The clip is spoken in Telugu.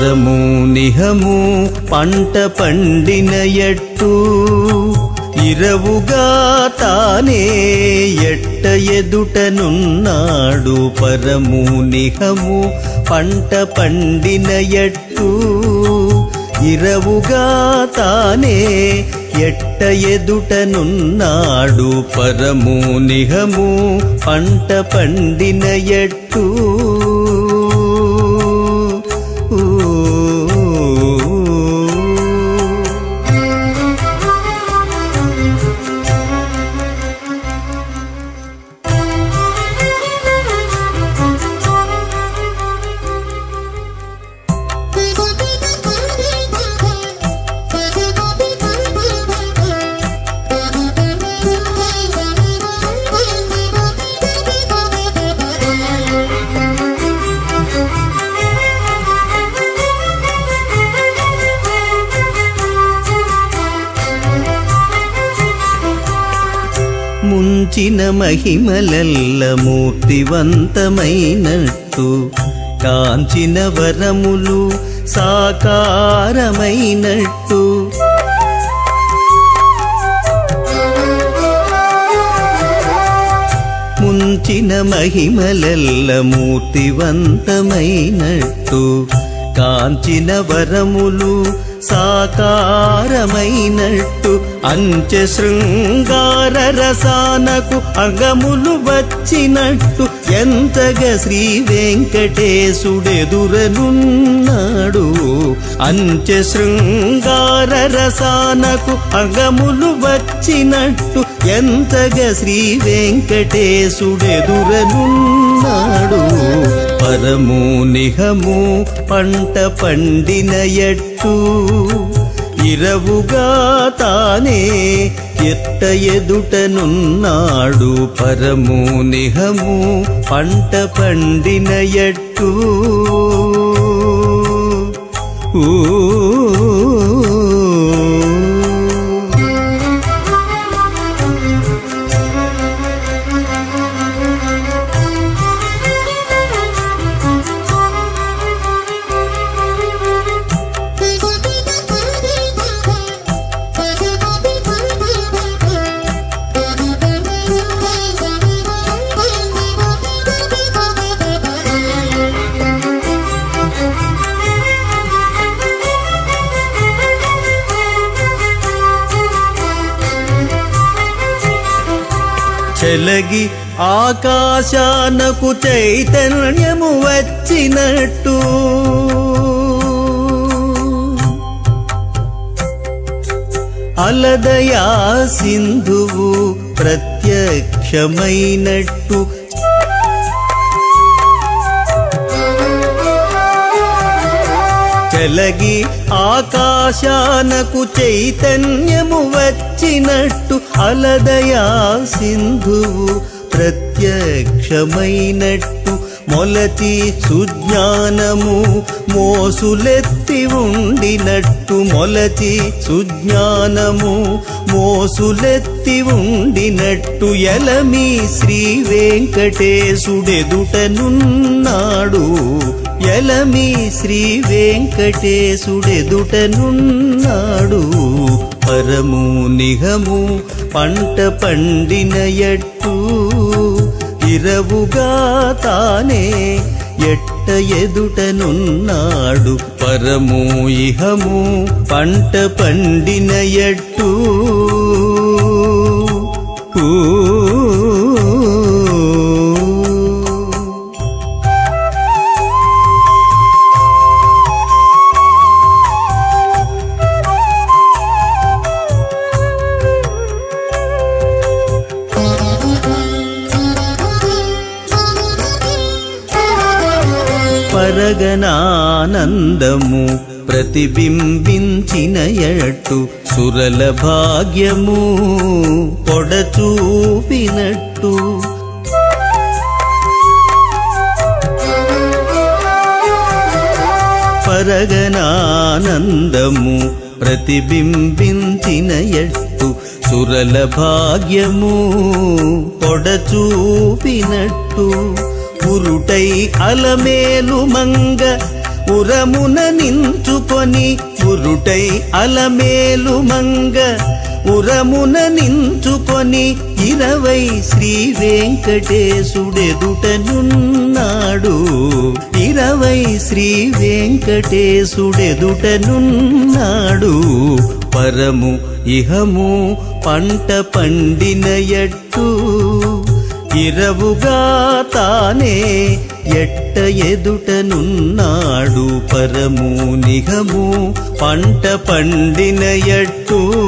పరము నిహము పంట పండిన ఎట్టు ఇరవుగా తానే ఎట్ట ఎదుటనున్నాడు పరము నిహము పంట పండిన ఎట్టు ఇరవుగా తానే ఎట్ట ఎదుటనున్నాడు పరము నిహము పంట పండిన ఎట్టు ముంచిన మహిమలెల్ల మూర్తివంతమైనట్టు కాంచిన వరములు సాకారమైనట్టు ముంచిన మహిమలెల్ల మూర్తివంతమైనట్టు కాంచిన వరములు సాకారమైనట్టు అంచె శృంగార రసానకు అగములు వచ్చినట్టు ఎంతగా శ్రీ వెంకటేశుడెదురనున్నాడు అంచె శృంగార రసానకు అగములు వచ్చినట్టు ఎంతగా శ్రీ వెంకటేశుడెదురనున్నాడు పరము నిహము పంట పండిన ఎట్టు ఇరవుగా తానే ఎట్ట ఎదుటనున్నాడు పరము నిహము పంట పండిన ఎట్టు ఊ చెలగి ఆకాశానకు చైతన్యము వచ్చినట్టు అలదయా సింధువు ప్రత్యక్షమైనట్టు చెలగి ఆకాశానకు చైతన్యము వచ్చినట్టు అలదయా సింధువు ప్రత్యక్షమైనట్టు మొలచి సుజ్ఞానము మోసులెత్తి ఉండినట్టు మొలచి సుజ్ఞానము మోసులెత్తి ఉండినట్టు ఎలమి శ్రీ వెంకటేశుడెదుటనున్నాడు ఎలమి శ్రీ వెంకటేశుడెదుటనున్నాడు పరము నిహము పంట పండిన ఎట్టు ఇరవుగా తానే ఎట్ట ఎదుటనున్నాడు పరము ఇహము పంట పండిన ఎట్టు ఊ పరగనానందము ప్రతిబింబించిన ఎట్టు సురల భాగ్యము పొడచూపినట్టు పరగనానందము ప్రతిబింబించిన ఎట్టు సురల భాగ్యము పొడచూపినట్టు ఉరుటై అలమేలు మంగ ఉరమున నించుకొని ఉరుటై అలమేలు మంగ ఉరమున నించుకొని ఇరవై శ్రీ వెంకటేశుడెదుటనున్నాడు ఇరవై శ్రీ వెంకటేశుడెదుటనున్నాడు పరము ఇహము పంట పండిన ఎట్టు ఇరవుగా తానే ఎట్ట ఎదుటనున్నాడు పరము నిఘము పంట పండిన ఎట్టు